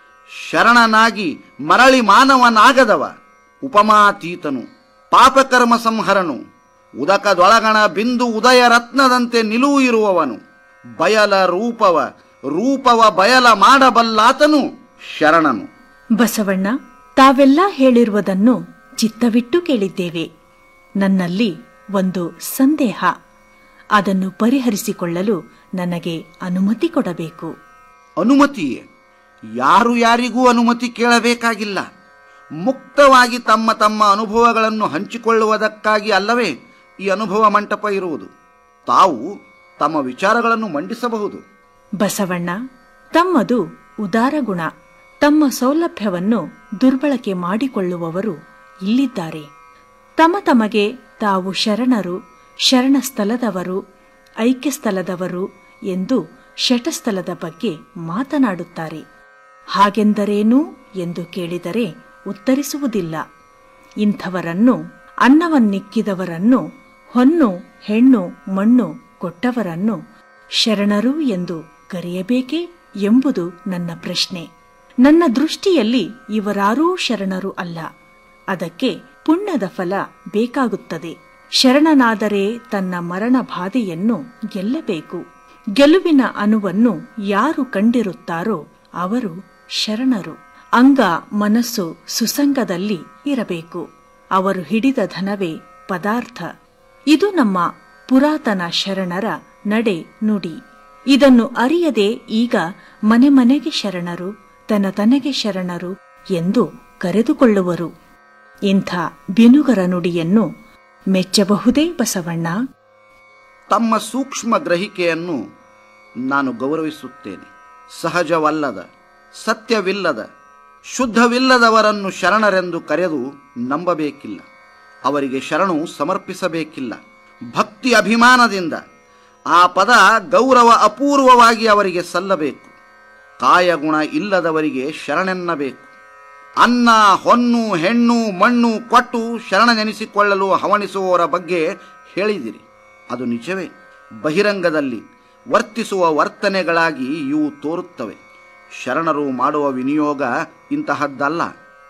ಶರಣನಾಗಿ ಮರಳಿ ಮಾನವನಾಗದವ ಉಪಮಾತೀತನು ಪಾಪಕರ್ಮ ಸಂಹರನು ಉದಕದೊಳಗಣ ಬಿಂದು ಉದಯ ರತ್ನದಂತೆ ನಿಲುವು ಇರುವವನು ಬಯಲ ರೂಪವ ರೂಪವ ಬಯಲ ಮಾಡಬಲ್ಲಾತನು ಶರಣನು ಬಸವಣ್ಣ ತಾವೆಲ್ಲ ಹೇಳಿರುವುದನ್ನು ಚಿತ್ತವಿಟ್ಟು ಕೇಳಿದ್ದೇವೆ ನನ್ನಲ್ಲಿ ಒಂದು ಸಂದೇಹ ಅದನ್ನು ಪರಿಹರಿಸಿಕೊಳ್ಳಲು ನನಗೆ ಅನುಮತಿ ಕೊಡಬೇಕು ಅನುಮತಿಯೇ ಯಾರು ಯಾರಿಗೂ ಅನುಮತಿ ಕೇಳಬೇಕಾಗಿಲ್ಲ ಮುಕ್ತವಾಗಿ ತಮ್ಮ ತಮ್ಮ ಅನುಭವಗಳನ್ನು ಹಂಚಿಕೊಳ್ಳುವುದಕ್ಕಾಗಿ ಅಲ್ಲವೇ ಈ ಅನುಭವ ಮಂಟಪ ಇರುವುದು ತಾವು ತಮ್ಮ ವಿಚಾರಗಳನ್ನು ಮಂಡಿಸಬಹುದು ಬಸವಣ್ಣ ತಮ್ಮದು ಉದಾರ ಗುಣ ತಮ್ಮ ಸೌಲಭ್ಯವನ್ನು ದುರ್ಬಳಕೆ ಮಾಡಿಕೊಳ್ಳುವವರು ಇಲ್ಲಿದ್ದಾರೆ ತಮ ತಮಗೆ ತಾವು ಶರಣರು ಶರಣ ಸ್ಥಳದವರು ಐಕ್ಯ ಸ್ಥಳದವರು ಎಂದು ಶಟಸ್ಥಲದ ಬಗ್ಗೆ ಮಾತನಾಡುತ್ತಾರೆ ಹಾಗೆಂದರೇನು ಎಂದು ಕೇಳಿದರೆ ಉತ್ತರಿಸುವುದಿಲ್ಲ ಇಂಥವರನ್ನು ಅನ್ನವನ್ನಿಕ್ಕಿದವರನ್ನು ಹೊನ್ನು ಹೆಣ್ಣು ಮಣ್ಣು ಕೊಟ್ಟವರನ್ನು ಶರಣರು ಎಂದು ಕರೆಯಬೇಕೇ ಎಂಬುದು ನನ್ನ ಪ್ರಶ್ನೆ ನನ್ನ ದೃಷ್ಟಿಯಲ್ಲಿ ಇವರಾರೂ ಶರಣರು ಅಲ್ಲ ಅದಕ್ಕೆ ಪುಣ್ಯದ ಫಲ ಬೇಕಾಗುತ್ತದೆ ಶರಣನಾದರೆ ತನ್ನ ಮರಣ ಬಾಧೆಯನ್ನು ಗೆಲ್ಲಬೇಕು ಗೆಲುವಿನ ಅನುವನ್ನು ಯಾರು ಕಂಡಿರುತ್ತಾರೋ ಅವರು ಶರಣರು ಅಂಗ ಮನಸ್ಸು ಸುಸಂಗದಲ್ಲಿ ಇರಬೇಕು ಅವರು ಹಿಡಿದ ಧನವೇ ಪದಾರ್ಥ ಇದು ನಮ್ಮ ಪುರಾತನ ಶರಣರ ನಡೆ ನುಡಿ ಇದನ್ನು ಅರಿಯದೆ ಈಗ ಮನೆ ಮನೆಗೆ ಶರಣರು ತನ ತನಗೆ ಶರಣರು ಎಂದು ಕರೆದುಕೊಳ್ಳುವರು ಇಂಥ ಬಿನುಗರ ನುಡಿಯನ್ನು ಮೆಚ್ಚಬಹುದೇ ಬಸವಣ್ಣ ತಮ್ಮ ಸೂಕ್ಷ್ಮ ಗ್ರಹಿಕೆಯನ್ನು ನಾನು ಗೌರವಿಸುತ್ತೇನೆ ಸಹಜವಲ್ಲದ ಸತ್ಯವಿಲ್ಲದ ಶುದ್ಧವಿಲ್ಲದವರನ್ನು ಶರಣರೆಂದು ಕರೆದು ನಂಬಬೇಕಿಲ್ಲ ಅವರಿಗೆ ಶರಣು ಸಮರ್ಪಿಸಬೇಕಿಲ್ಲ ಭಕ್ತಿ ಅಭಿಮಾನದಿಂದ ಆ ಪದ ಗೌರವ ಅಪೂರ್ವವಾಗಿ ಅವರಿಗೆ ಸಲ್ಲಬೇಕು ಕಾಯಗುಣ ಇಲ್ಲದವರಿಗೆ ಶರಣೆನ್ನಬೇಕು ಅನ್ನ ಹೊನ್ನು ಹೆಣ್ಣು ಮಣ್ಣು ಕೊಟ್ಟು ಶರಣನೆನಿಸಿಕೊಳ್ಳಲು ಹವಣಿಸುವವರ ಬಗ್ಗೆ ಹೇಳಿದಿರಿ ಅದು ನಿಜವೇ ಬಹಿರಂಗದಲ್ಲಿ ವರ್ತಿಸುವ ವರ್ತನೆಗಳಾಗಿ ಇವು ತೋರುತ್ತವೆ ಶರಣರು ಮಾಡುವ ವಿನಿಯೋಗ ಇಂತಹದ್ದಲ್ಲ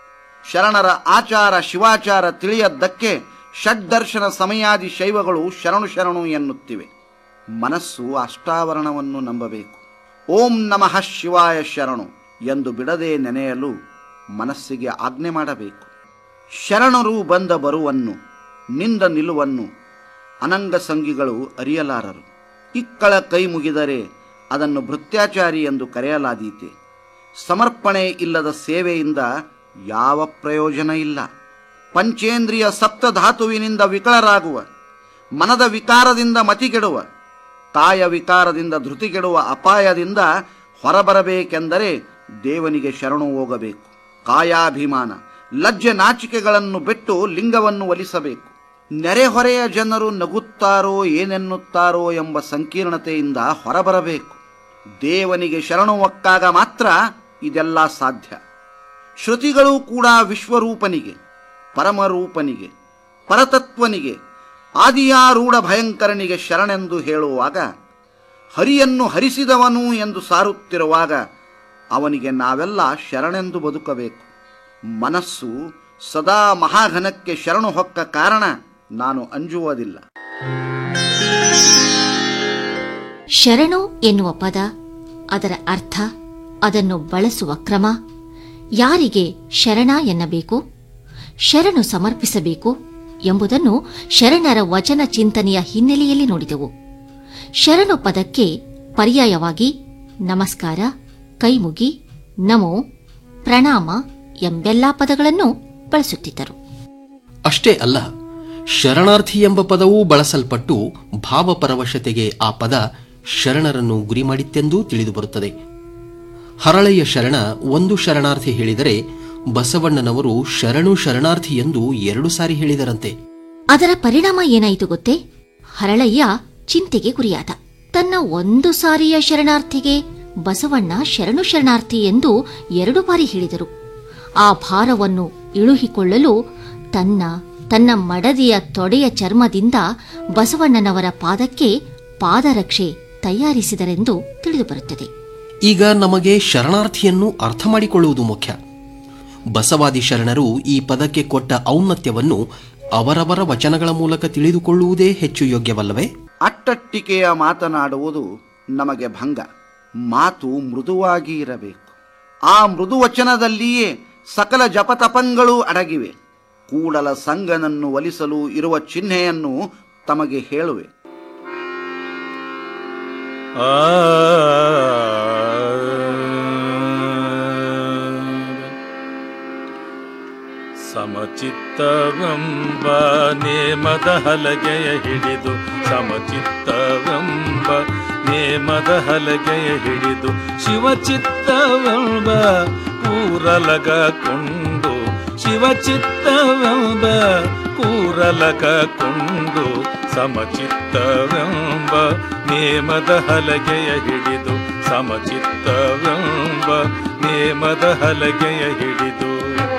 ಶರಣರ ಆಚಾರ ಶಿವಾಚಾರ ತಿಳಿಯದ್ದಕ್ಕೆ ಷಡ್ದರ್ಶನ ಸಮಯಾದಿ ಶೈವಗಳು ಶರಣು ಶರಣು ಎನ್ನುತ್ತಿವೆ ಮನಸ್ಸು ಅಷ್ಟಾವರಣವನ್ನು ನಂಬಬೇಕು ಓಂ ನಮಃ ಶಿವಾಯ ಶರಣು ಎಂದು ಬಿಡದೆ ನೆನೆಯಲು ಮನಸ್ಸಿಗೆ ಆಜ್ಞೆ ಮಾಡಬೇಕು ಶರಣರು ಬಂದ ಬರುವನ್ನು ನಿಂದ ನಿಲುವನ್ನು ಅನಂಗ ಸಂಗಿಗಳು ಅರಿಯಲಾರರು ಇಕ್ಕಳ ಕೈ ಮುಗಿದರೆ ಅದನ್ನು ಭೃತ್ಯಾಚಾರಿ ಎಂದು ಕರೆಯಲಾದೀತೆ ಸಮರ್ಪಣೆ ಇಲ್ಲದ ಸೇವೆಯಿಂದ ಯಾವ ಪ್ರಯೋಜನ ಇಲ್ಲ ಪಂಚೇಂದ್ರಿಯ ಸಪ್ತಧಾತುವಿನಿಂದ ವಿಕಳರಾಗುವ ಮನದ ವಿಕಾರದಿಂದ ಮತಿಗೆಡುವ ಕಾಯ ವಿಕಾರದಿಂದ ಧೃತಿಗೆಡುವ ಅಪಾಯದಿಂದ ಹೊರಬರಬೇಕೆಂದರೆ ದೇವನಿಗೆ ಶರಣು ಹೋಗಬೇಕು ಕಾಯಾಭಿಮಾನ ಲಜ್ಜೆ ನಾಚಿಕೆಗಳನ್ನು ಬಿಟ್ಟು ಲಿಂಗವನ್ನು ಒಲಿಸಬೇಕು ನೆರೆಹೊರೆಯ ಜನರು ನಗುತ್ತಾರೋ ಏನೆನ್ನುತ್ತಾರೋ ಎಂಬ ಸಂಕೀರ್ಣತೆಯಿಂದ ಹೊರಬರಬೇಕು ದೇವನಿಗೆ ಶರಣು ಒಕ್ಕಾಗ ಮಾತ್ರ ಇದೆಲ್ಲ ಸಾಧ್ಯ ಶ್ರುತಿಗಳು ಕೂಡ ವಿಶ್ವರೂಪನಿಗೆ ಪರಮರೂಪನಿಗೆ ಪರತತ್ವನಿಗೆ ಆದಿಯಾರೂಢ ಭಯಂಕರನಿಗೆ ಶರಣೆಂದು ಹೇಳುವಾಗ ಹರಿಯನ್ನು ಹರಿಸಿದವನು ಎಂದು ಸಾರುತ್ತಿರುವಾಗ ಅವನಿಗೆ ನಾವೆಲ್ಲ ಶರಣೆಂದು ಬದುಕಬೇಕು ಮನಸ್ಸು ಸದಾ ಮಹಾಘನಕ್ಕೆ ಶರಣು ಹೊಕ್ಕ ಕಾರಣ ನಾನು ಅಂಜುವುದಿಲ್ಲ ಶರಣು ಎನ್ನುವ ಪದ ಅದರ ಅರ್ಥ ಅದನ್ನು ಬಳಸುವ ಕ್ರಮ ಯಾರಿಗೆ ಶರಣ ಎನ್ನಬೇಕು ಶರಣು ಸಮರ್ಪಿಸಬೇಕು ಎಂಬುದನ್ನು ಶರಣರ ವಚನ ಚಿಂತನೆಯ ಹಿನ್ನೆಲೆಯಲ್ಲಿ ನೋಡಿದೆವು ಶರಣು ಪದಕ್ಕೆ ಪರ್ಯಾಯವಾಗಿ ನಮಸ್ಕಾರ ಕೈಮುಗಿ ನಮೋ ಪ್ರಣಾಮ ಎಂಬೆಲ್ಲಾ ಪದಗಳನ್ನು ಬಳಸುತ್ತಿದ್ದರು ಅಷ್ಟೇ ಅಲ್ಲ ಶರಣಾರ್ಥಿ ಎಂಬ ಪದವೂ ಬಳಸಲ್ಪಟ್ಟು ಭಾವಪರವಶತೆಗೆ ಆ ಪದ ಶರಣರನ್ನು ಗುರಿ ಮಾಡಿತ್ತೆಂದೂ ತಿಳಿದುಬರುತ್ತದೆ ಹರಳೆಯ ಶರಣ ಒಂದು ಶರಣಾರ್ಥಿ ಹೇಳಿದರೆ ಬಸವಣ್ಣನವರು ಶರಣು ಶರಣಾರ್ಥಿ ಎಂದು ಎರಡು ಸಾರಿ ಹೇಳಿದರಂತೆ ಅದರ ಪರಿಣಾಮ ಏನಾಯಿತು ಗೊತ್ತೇ ಹರಳಯ್ಯ ಚಿಂತೆಗೆ ಗುರಿಯಾದ ತನ್ನ ಒಂದು ಸಾರಿಯ ಶರಣಾರ್ಥಿಗೆ ಬಸವಣ್ಣ ಶರಣು ಶರಣಾರ್ಥಿ ಎಂದು ಎರಡು ಬಾರಿ ಹೇಳಿದರು ಆ ಭಾರವನ್ನು ಇಳುಹಿಕೊಳ್ಳಲು ತನ್ನ ತನ್ನ ಮಡದಿಯ ತೊಡೆಯ ಚರ್ಮದಿಂದ ಬಸವಣ್ಣನವರ ಪಾದಕ್ಕೆ ಪಾದರಕ್ಷೆ ತಯಾರಿಸಿದರೆಂದು ತಿಳಿದುಬರುತ್ತದೆ ಈಗ ನಮಗೆ ಶರಣಾರ್ಥಿಯನ್ನು ಅರ್ಥ ಮಾಡಿಕೊಳ್ಳುವುದು ಮುಖ್ಯ ಬಸವಾದಿ ಶರಣರು ಈ ಪದಕ್ಕೆ ಕೊಟ್ಟ ಔನ್ನತ್ಯವನ್ನು ಅವರವರ ವಚನಗಳ ಮೂಲಕ ತಿಳಿದುಕೊಳ್ಳುವುದೇ ಹೆಚ್ಚು ಯೋಗ್ಯವಲ್ಲವೇ ಅಟ್ಟಟ್ಟಿಕೆಯ ಮಾತನಾಡುವುದು ನಮಗೆ ಭಂಗ ಮಾತು ಮೃದುವಾಗಿ ಇರಬೇಕು ಆ ಮೃದು ವಚನದಲ್ಲಿಯೇ ಸಕಲ ಜಪತಪಂಗಳೂ ಅಡಗಿವೆ ಕೂಡಲ ಸಂಗನನ್ನು ಒಲಿಸಲು ಇರುವ ಚಿಹ್ನೆಯನ್ನು ತಮಗೆ ಹೇಳುವೆ ಆ ಸಮಚಿತ್ತವೆಂಬ ನೇಮದ ಹಲಗೆಯ ಹಿಡಿದು ಸಮಚಿತ್ತವೆಂಬ ನೇಮದ ಹಲಗೆಯ ಹಿಡಿದು ಶಿವಚಿತ್ತವೆಂಬ ಕೂರಲಗ ಕೊಂಡು ಶಿವಚಿತ್ತವೆಂಬ ಕೂರಲಗ ಕೊಂಡು ಸಮಚಿತ್ತವೆಂಬ ನೇಮದ ಹಲಗೆಯ ಹಿಡಿದು ಸಮಚಿತ್ತವೆಂಬ ನೇಮದ ಹಲಗೆಯ ಹಿಡಿದು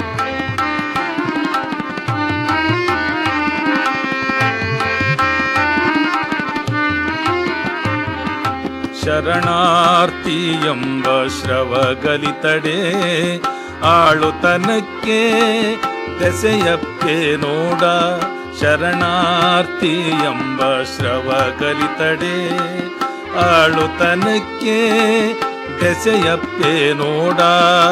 ಶರಣಾರ್ಥಿ ಎಂಬ ಶ್ರವಗಲಿತಡೆ ಆಳುತನಕ್ಕೆ ದೆಸೆಯಪ್ಪೆ ನೋಡ ಶರಣಾರ್ಥಿ ಎಂಬ ಶ್ರವ ಕಲಿತಡೆ ಆಳುತನಕ್ಕೆ ದೆಸೆಯಪ್ಪೆ ನೋಡ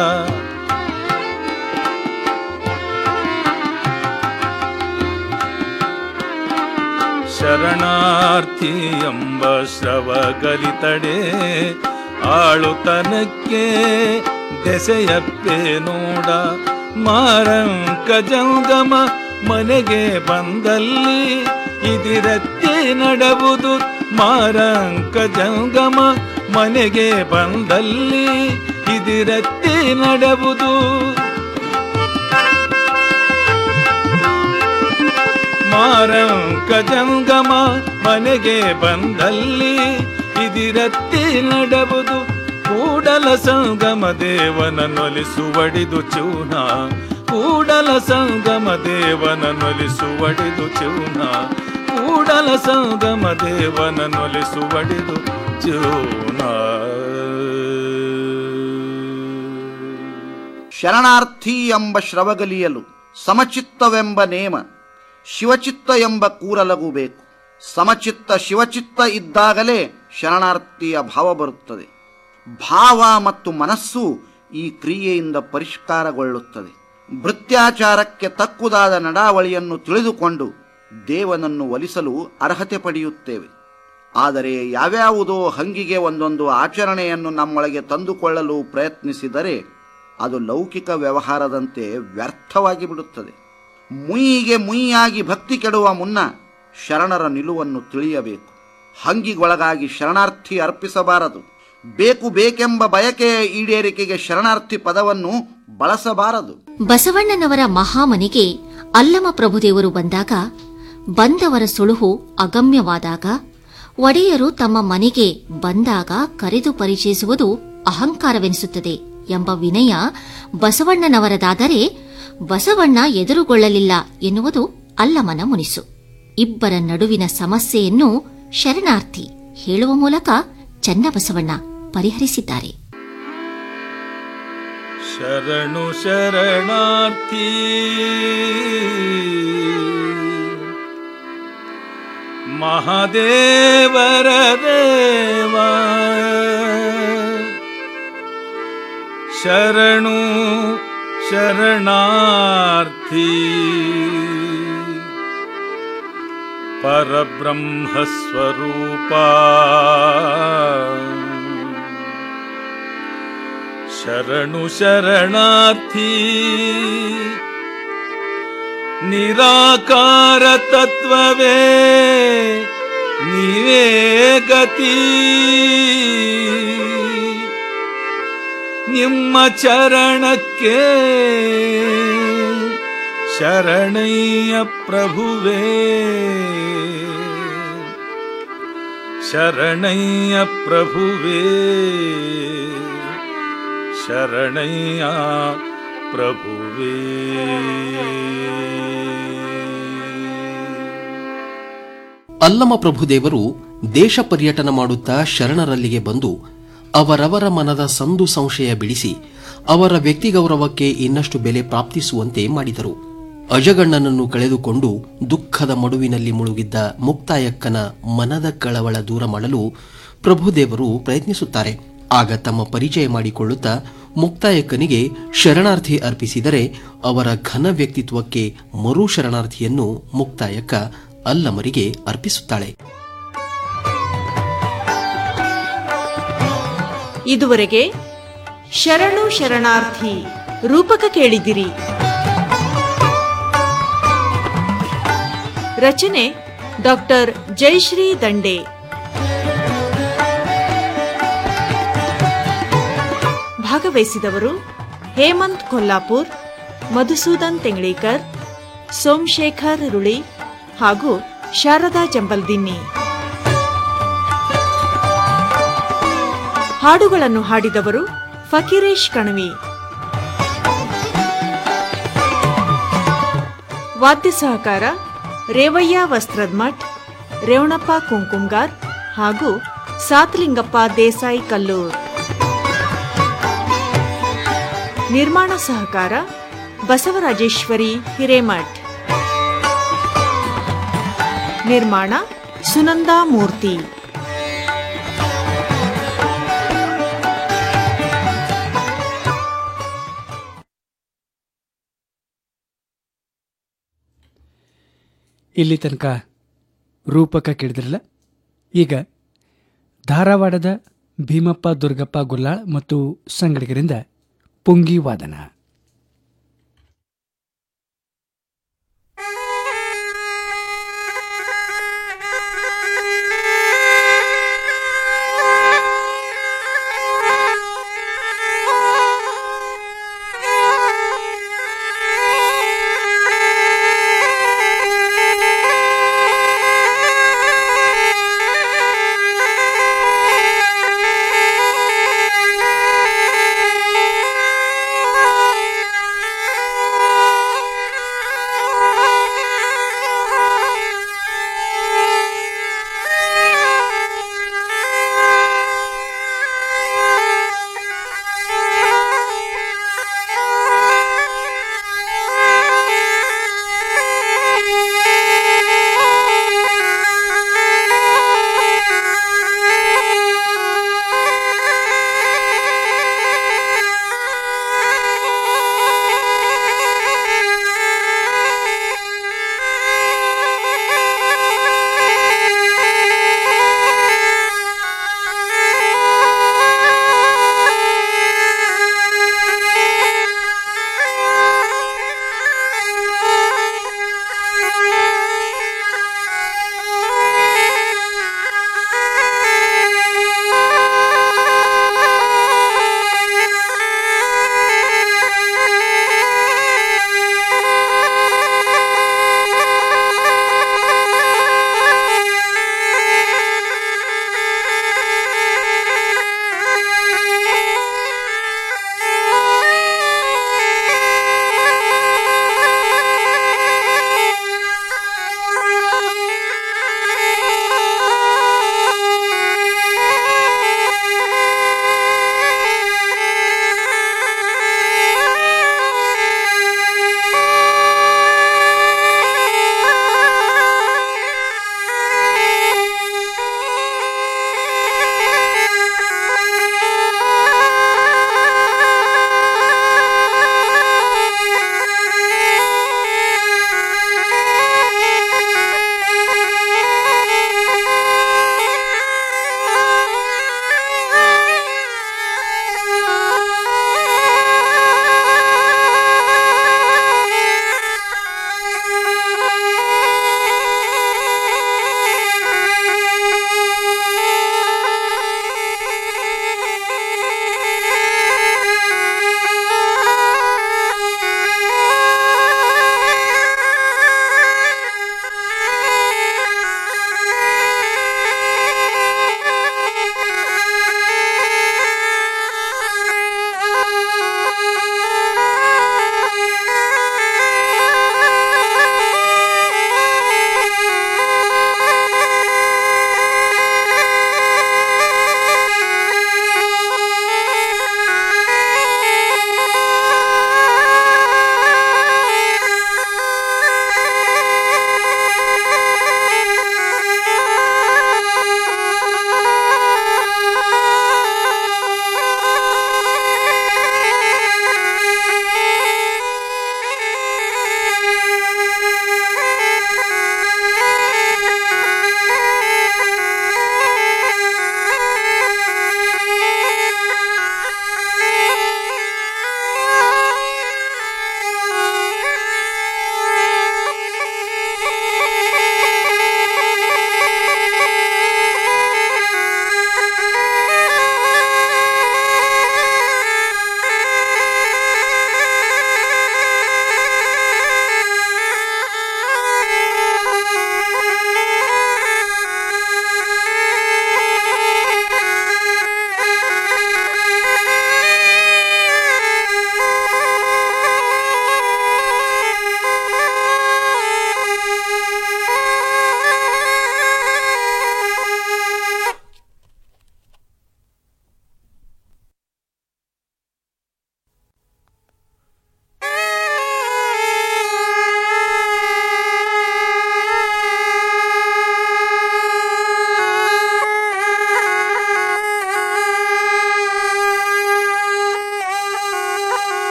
ಶರಣಾರ್ಥಿ ಎಂಬ ಶ್ರವ ಕಲಿತಡೆ ಆಳುತನಕ್ಕೆ ದೆಸೆಯಪ್ಪೆ ನೋಡ ಮಾರಂಕ ಜಂಗಮ ಮನೆಗೆ ಬಂದಲ್ಲಿ ಇದಿರತ್ತೆ ನಡವುದು ಮಾರಂಕ ಜಂಗಮ ಮನೆಗೆ ಬಂದಲ್ಲಿ ಇದಿರತ್ತೆ ನಡವುದು ಮಾರಂಕ ಜಂಗಮ ಮನೆಗೆ ಬಂದಲ್ಲಿ ಇದಿರತ್ತಿ ನಡಬುದು ಕೂಡಲ ಸಂಗಮ ದೇವನ ನೊಲಿಸುವಡಿದು ಚೂನ ಕೂಡಲ ಸಂಗಮ ದೇವನ ನೊಲಿಸುವಡಿದು ಚೂನ ಕೂಡಲ ಸಂಗಮ ದೇವನ ನೊಲಿಸುವಡಿದು ಚೂನ ಶರಣಾರ್ಥಿ ಎಂಬ ಶ್ರವಗಲಿಯಲು ಸಮಚಿತ್ತವೆಂಬ ನೇಮ ಶಿವಚಿತ್ತ ಎಂಬ ಕೂರಲಗು ಬೇಕು ಸಮಚಿತ್ತ ಶಿವಚಿತ್ತ ಇದ್ದಾಗಲೇ ಶರಣಾರ್ಥಿಯ ಭಾವ ಬರುತ್ತದೆ ಭಾವ ಮತ್ತು ಮನಸ್ಸು ಈ ಕ್ರಿಯೆಯಿಂದ ಪರಿಷ್ಕಾರಗೊಳ್ಳುತ್ತದೆ ಭೃತ್ಯಾಚಾರಕ್ಕೆ ತಕ್ಕುದಾದ ನಡಾವಳಿಯನ್ನು ತಿಳಿದುಕೊಂಡು ದೇವನನ್ನು ಒಲಿಸಲು ಅರ್ಹತೆ ಪಡೆಯುತ್ತೇವೆ ಆದರೆ ಯಾವ್ಯಾವುದೋ ಹಂಗಿಗೆ ಒಂದೊಂದು ಆಚರಣೆಯನ್ನು ನಮ್ಮೊಳಗೆ ತಂದುಕೊಳ್ಳಲು ಪ್ರಯತ್ನಿಸಿದರೆ ಅದು ಲೌಕಿಕ ವ್ಯವಹಾರದಂತೆ ವ್ಯರ್ಥವಾಗಿ ಬಿಡುತ್ತದೆ ಮುಯಿಗೆ ಮುಯಿಯಾಗಿ ಭಕ್ತಿ ಕೆಡುವ ಮುನ್ನ ಶರಣರ ನಿಲುವನ್ನು ತಿಳಿಯಬೇಕು ಹಂಗಿಗೊಳಗಾಗಿ ಶರಣಾರ್ಥಿ ಅರ್ಪಿಸಬಾರದು ಬೇಕು ಬೇಕೆಂಬ ಬಯಕೆಯ ಈಡೇರಿಕೆಗೆ ಶರಣಾರ್ಥಿ ಪದವನ್ನು ಬಳಸಬಾರದು ಬಸವಣ್ಣನವರ ಮಹಾಮನೆಗೆ ಅಲ್ಲಮ ಪ್ರಭುದೇವರು ಬಂದಾಗ ಬಂದವರ ಸುಳುಹು ಅಗಮ್ಯವಾದಾಗ ಒಡೆಯರು ತಮ್ಮ ಮನೆಗೆ ಬಂದಾಗ ಕರೆದು ಪರಿಚಯಿಸುವುದು ಅಹಂಕಾರವೆನಿಸುತ್ತದೆ ಎಂಬ ವಿನಯ ಬಸವಣ್ಣನವರದಾದರೆ ಬಸವಣ್ಣ ಎದುರುಗೊಳ್ಳಲಿಲ್ಲ ಎನ್ನುವುದು ಅಲ್ಲಮನ ಮುನಿಸು ಇಬ್ಬರ ನಡುವಿನ ಸಮಸ್ಯೆಯನ್ನು ಶರಣಾರ್ಥಿ ಹೇಳುವ ಮೂಲಕ ಚನ್ನಬಸವಣ್ಣ ಪರಿಹರಿಸಿದ್ದಾರೆ ಶರಣು ಶರಣಾರ್ಥಿ ಮಹಾದೇವರ ದೇವ ಶರಣು ಶರಣಾರ್ಥಿ ಪರಬ್ರಹ್ಮ ಸ್ವರೂಪ ಶರಣು ಶರಣಾರ್ಥಿ ನಿರಾಕಾರ ತತ್ವವೇ ನೀವೇ ಗತಿ ನಿಮ್ಮ ಚರಣಕ್ಕೆ ಶರಣಯ್ಯ ಪ್ರಭುವೇ ಶರಣಯ್ಯ ಪ್ರಭುವೇ ಶರಣಯ್ಯ ಪ್ರಭುವೇ ಅಲ್ಲಮ ಪ್ರಭುದೇವರು ದೇಶ ಪರ್ಯಟನ ಮಾಡುತ್ತಾ ಶರಣರಲ್ಲಿಗೆ ಬಂದು ಅವರವರ ಮನದ ಸಂದು ಸಂಶಯ ಬಿಡಿಸಿ ಅವರ ವ್ಯಕ್ತಿಗೌರವಕ್ಕೆ ಇನ್ನಷ್ಟು ಬೆಲೆ ಪ್ರಾಪ್ತಿಸುವಂತೆ ಮಾಡಿದರು ಅಜಗಣ್ಣನನ್ನು ಕಳೆದುಕೊಂಡು ದುಃಖದ ಮಡುವಿನಲ್ಲಿ ಮುಳುಗಿದ್ದ ಮುಕ್ತಾಯಕ್ಕನ ಮನದ ಕಳವಳ ದೂರ ಮಾಡಲು ಪ್ರಭುದೇವರು ಪ್ರಯತ್ನಿಸುತ್ತಾರೆ ಆಗ ತಮ್ಮ ಪರಿಚಯ ಮಾಡಿಕೊಳ್ಳುತ್ತಾ ಮುಕ್ತಾಯಕ್ಕನಿಗೆ ಶರಣಾರ್ಥಿ ಅರ್ಪಿಸಿದರೆ ಅವರ ಘನ ವ್ಯಕ್ತಿತ್ವಕ್ಕೆ ಮರು ಶರಣಾರ್ಥಿಯನ್ನು ಮುಕ್ತಾಯಕ್ಕ ಅಲ್ಲಮರಿಗೆ ಅರ್ಪಿಸುತ್ತಾಳೆ ಇದುವರೆಗೆ ಶರಣು ಶರಣಾರ್ಥಿ ರೂಪಕ ಕೇಳಿದಿರಿ ರಚನೆ ಡಾಕ್ಟರ್ ಜಯಶ್ರೀ ದಂಡೆ ಭಾಗವಹಿಸಿದವರು ಹೇಮಂತ್ ಕೊಲ್ಲಾಪುರ್ ಮಧುಸೂದನ್ ತೆಂಗ್ಳೀಕರ್ ಸೋಮಶೇಖರ್ ರುಳಿ ಹಾಗೂ ಶಾರದಾ ಜಂಬಲ್ದಿನ್ನಿ ಹಾಡುಗಳನ್ನು ಹಾಡಿದವರು ಫಕೀರೇಶ್ ಕಣವಿ ವಾದ್ಯ ಸಹಕಾರ ರೇವಯ್ಯ ವಸ್ತ್ರದ್ಮಠ್ ರೇವಣಪ್ಪ ಕುಂಕುಮ್ಗಾರ್ ಹಾಗೂ ಸಾತ್ಲಿಂಗಪ್ಪ ದೇಸಾಯಿ ಕಲ್ಲೂರ್ ನಿರ್ಮಾಣ ಸಹಕಾರ ಬಸವರಾಜೇಶ್ವರಿ ಹಿರೇಮಠ್ ನಿರ್ಮಾಣ ಸುನಂದಾ ಮೂರ್ತಿ ಇಲ್ಲಿ ತನಕ ರೂಪಕ ಕೇಳಿದ್ರಲ್ಲ ಈಗ ಧಾರವಾಡದ ಭೀಮಪ್ಪ ದುರ್ಗಪ್ಪ ಗುಲ್ಲಾಳ್ ಮತ್ತು ಸಂಗಡಿಗರಿಂದ ಪುಂಗಿ ವಾದನ Thank you.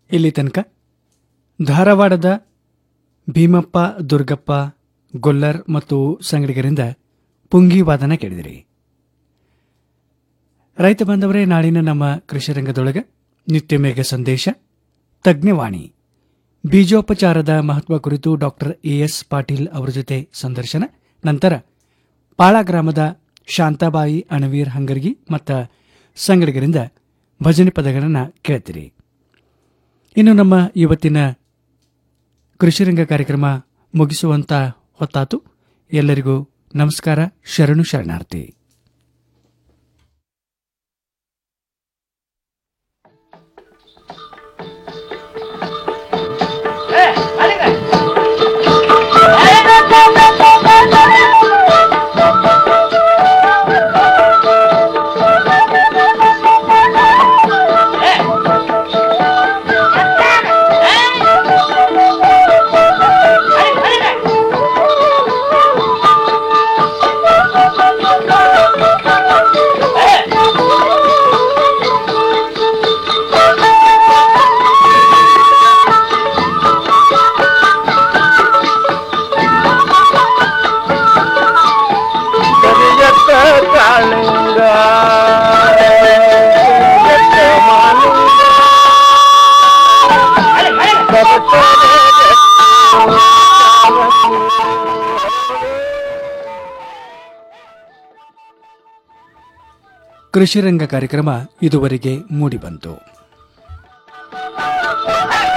ಇಲ್ಲಿ ತನಕ ಧಾರವಾಡದ ಭೀಮಪ್ಪ ದುರ್ಗಪ್ಪ ಗೊಲ್ಲರ್ ಮತ್ತು ಸಂಗಡಿಗರಿಂದ ಪುಂಗಿ ವಾದನ ಕೇಳಿದಿರಿ ರೈತ ಬಾಂಧವರೇ ನಾಳಿನ ನಮ್ಮ ಕೃಷಿ ರಂಗದೊಳಗೆ ನಿತ್ಯ ಮೇಘ ಸಂದೇಶ ತಜ್ಞವಾಣಿ ಬೀಜೋಪಚಾರದ ಮಹತ್ವ ಕುರಿತು ಡಾಕ್ಟರ್ ಎಎಸ್ ಪಾಟೀಲ್ ಅವರ ಜೊತೆ ಸಂದರ್ಶನ ನಂತರ ಪಾಳ ಗ್ರಾಮದ ಶಾಂತಾಬಾಯಿ ಅಣವೀರ್ ಹಂಗರ್ಗಿ ಮತ್ತು ಸಂಗಡಿಗರಿಂದ ಭಜನೆ ಪದಗಳನ್ನು ಕೇಳ್ತೀರಿ ಇನ್ನು ನಮ್ಮ ಇವತ್ತಿನ ಕೃಷಿರಂಗ ಕಾರ್ಯಕ್ರಮ ಮುಗಿಸುವಂತ ಹೊತ್ತಾತು ಎಲ್ಲರಿಗೂ ನಮಸ್ಕಾರ ಶರಣು ಶರಣಾರ್ಥಿ ಕರಿಯತ್ತ ಕಾಳಿಂಗ ಕರಿಯತ್ತ ಮಾಲಿಂಗ ಕೃಷಿರಂಗ ಕಾರ್ಯಕ್ರಮ ಇದುವರೆಗೆ ಮೂಡಿಬಂತು Hey!